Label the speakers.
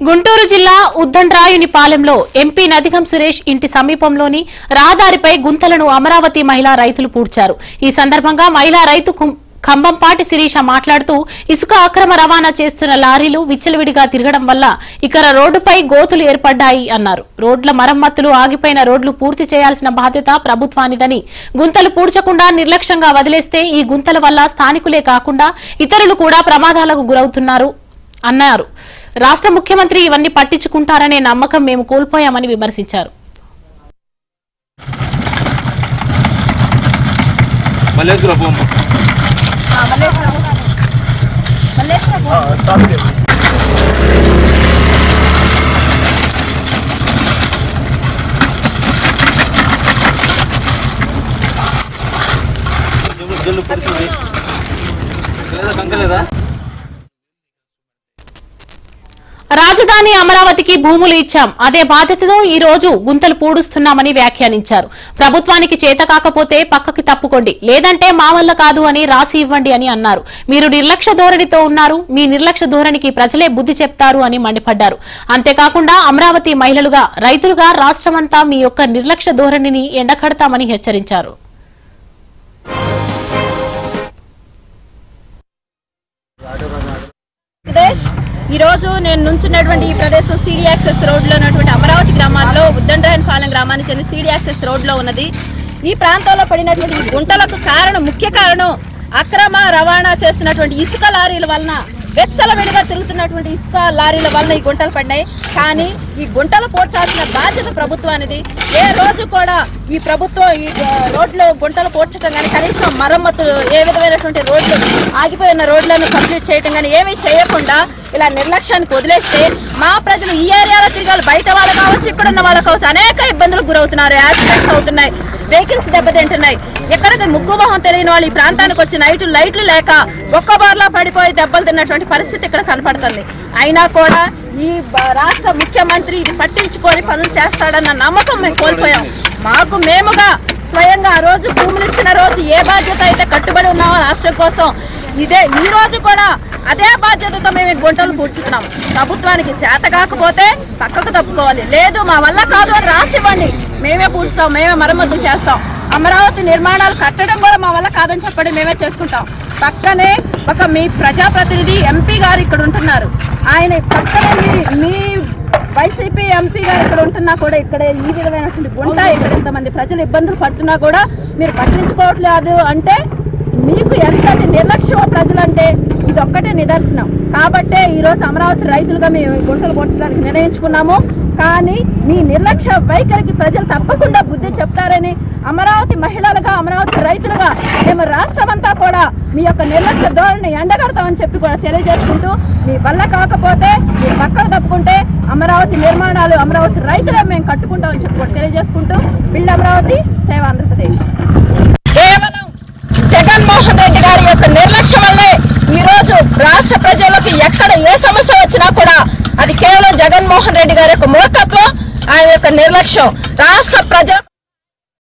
Speaker 1: గుంటూరు జిల్లా ఉద్దండ్రాయుని పాలెంలో ఎంపీ నదిగం సురేష్ ఇంటి సమీపంలోని రహదారిపై గుంతలను అమరావతి మహిళా రైతులు పూడ్చారు ఈ సందర్భంగా మహిళా రైతు కు- ఖమ్మంపాటి శిరీష మాట్లాడుతూ ఇసుక అక్రమ రవాణా చేస్తున్న లారీలు విచ్చలవిడిగా తిరగడం వల్ల ఇక్కడ రోడ్డుపై గోతులు ఏర్పడ్డాయి అన్నారు రోడ్ల మరమ్మతులు ఆగిపోయిన రోడ్లు పూర్తి చేయాల్సిన బాధ్యత ప్రభుత్వానిదని గుంతలు పూడ్చకుండా నిర్లక్ష్యంగా వదిలేస్తే ఈ గుంతల వల్ల స్థానికులే కాకుండా ఇతరులు కూడా ప్రమాదాలకు గురవుతున్నారు అన్నారు రాష్ట్ర ముఖ్యమంత్రి ఇవన్నీ పట్టించుకుంటారనే నమ్మకం మేము కోల్పోయామని విమర్శించారు
Speaker 2: మల్లేశ్వర బొమ్మ జల్లు జల్లు పడుతుంది లేదా కంకలేదా
Speaker 1: రాజధాని అమరావతికి భూములు ఇచ్చాం అదే బాధ్యతతో ఈ రోజు గుంతలు పూడుస్తున్నామని వ్యాఖ్యానించారు ప్రభుత్వానికి చేత కాకపోతే పక్కకి తప్పుకోండి లేదంటే మా వల్ల కాదు అని రాసి ఇవ్వండి అని అన్నారు మీరు నిర్లక్ష్య ధోరణితో ఉన్నారు మీ నిర్లక్ష్య ధోరణికి ప్రజలే బుద్ధి చెప్తారు అని మండిపడ్డారు అంతేకాకుండా అమరావతి మహిళలుగా రైతులుగా రాష్ట్రమంతా మీ యొక్క నిర్లక్ష్య ధోరణిని ఎండకడతామని హెచ్చరించారు
Speaker 3: ఆంధ్రప్రదేశ్ ఈ రోజు నేను నుంచున్నటువంటి ఈ ప్రదేశం సీడీ యాక్సెస్ రోడ్లో ఉన్నటువంటి అమరావతి గ్రామాల్లో ఉద్దండరాయన్ పాలెం గ్రామానికి చెందిన సీడీ యాక్సెస్ రోడ్లో ఉన్నది ఈ ప్రాంతంలో పడినటువంటి ఈ గుంటలకు కారణం ముఖ్య కారణం అక్రమ రవాణా చేస్తున్నటువంటి ఇసుక లారీల వలన వెచ్చలవిడిగా తిరుగుతున్నటువంటి ఇసుక లారీల వలన ఈ గుంటలు పడినాయి కానీ ఈ గుంటలు పోడ్చాల్సిన బాధ్యత ప్రభుత్వానిది ఏ రోజు కూడా ఈ ప్రభుత్వం ఈ ఆ, రోడ్లు గుంటలు పోడ్చడం కానీ కనీసం మరమ్మతులు ఏ విధమైనటువంటి రోడ్లు ఆగిపోయిన రోడ్లను కంప్లీట్ చేయడం కానీ ఏమీ చేయకుండా ఇలా నిర్లక్ష్యానికి వదిలేస్తే మా ప్రజలు ఈ ఏరియాలో తిరగాలి బయట వాళ్ళు కావచ్చు ఇక్కడ ఉన్న వాళ్ళు కావచ్చు అనేక ఇబ్బందులకు గురవుతున్నారు యాక్సిడెంట్స్ అవుతున్నాయి వెహికల్స్ దెబ్బతింటున్నాయి ఎక్కడికి ముగ్గు మొహం తెలియని వాళ్ళు ఈ ప్రాంతానికి వచ్చి నైట్ లైట్లు లేక ఒక్క బార్లా పడిపోయి దెబ్బలు తిన్నటువంటి పరిస్థితి ఇక్కడ కనపడుతుంది అయినా కూడా ఈ బ- రాష్ట్ర ముఖ్యమంత్రి ఇది పట్టించుకొని పనులు చేస్తాడన్న నమ్మకం మేము కోల్పోయాం మాకు మేముగా స్వయంగా ఆ రోజు భూములు ఇచ్చిన రోజు ఏ బాధ్యత అయితే కట్టుబడి ఉన్నామో రాష్ట్రం కోసం ఇదే ఈ రోజు కూడా అదే బాధ్యతతో మేము ఈ గుంటలు పూడ్చుతున్నాం ప్రభుత్వానికి చేత కాకపోతే పక్కకు తప్పుకోవాలి లేదు మా వల్ల కాదు అని రాసివ్వండి మేమే పూడ్స్తాం మేమే మరమ్మతులు చేస్తాం అమరావతి నిర్మాణాలు కట్టడం కూడా మా వల్ల కాదని చెప్పండి మేమే చేసుకుంటాం పక్కనే ఒక మీ ప్రజాప్రతినిధి ఎంపీ గారు ఇక్కడ ఉంటున్నారు ఆయన పక్కనే మీ- మీ వైసీపీ ఎంపీ గారు ఇక్కడ ఉంటున్నా కూడా ఇక్కడ ఈ విధమైనటువంటి గుంట ఇక్కడ ఇంతమంది ప్రజలు ఇబ్బందులు పడుతున్నా కూడా మీరు పట్టించుకోవట్లేదు అంటే మీకు ఎంతటి నిర్లక్ష్యం ప్రజలంటే ఇది ఒక్కటే నిదర్శనం కాబట్టే ఈ రోజు అమరావతి రైతులుగా మేము ఈ గుంటలు కొట్టడానికి నిర్ణయించుకున్నాము కానీ మీ నిర్లక్ష్య వైఖరికి ప్రజలు తప్పకుండా బుద్ధి చెప్తారని అమరావతి మహిళలుగా అమరావతి రైతులుగా మేము రాష్ట్రమంతా కూడా మీ యొక్క నిర్లక్ష్య ధోరణి ఎండగడతామని చెప్పి కూడా తెలియజేసుకుంటూ మీ వల్ల కాకపోతే మీరు పక్కకు తప్పుకుంటే అమరావతి నిర్మాణాలు అమరావతి రైతులే మేము కట్టుకుంటామని చెప్పి కూడా తెలియజేసుకుంటూ బిల్డ్ అమరావతి సేవ ఆంధ్రప్రదేశ్ కేవలం జగన్మోహన్ రెడ్డి గారి యొక్క నిర్లక్ష్యం వల్లే ఈ రోజు రాష్ట్ర ప్రజలకు ఎక్కడ ఏ సమస్య వచ్చినా కూడా అది కేవలం జగన్మోహన్ రెడ్డి గారి యొక్క మూర్ఖత్వం ఆయన యొక్క నిర్లక్ష్యం రాష్ట్ర ప్రజల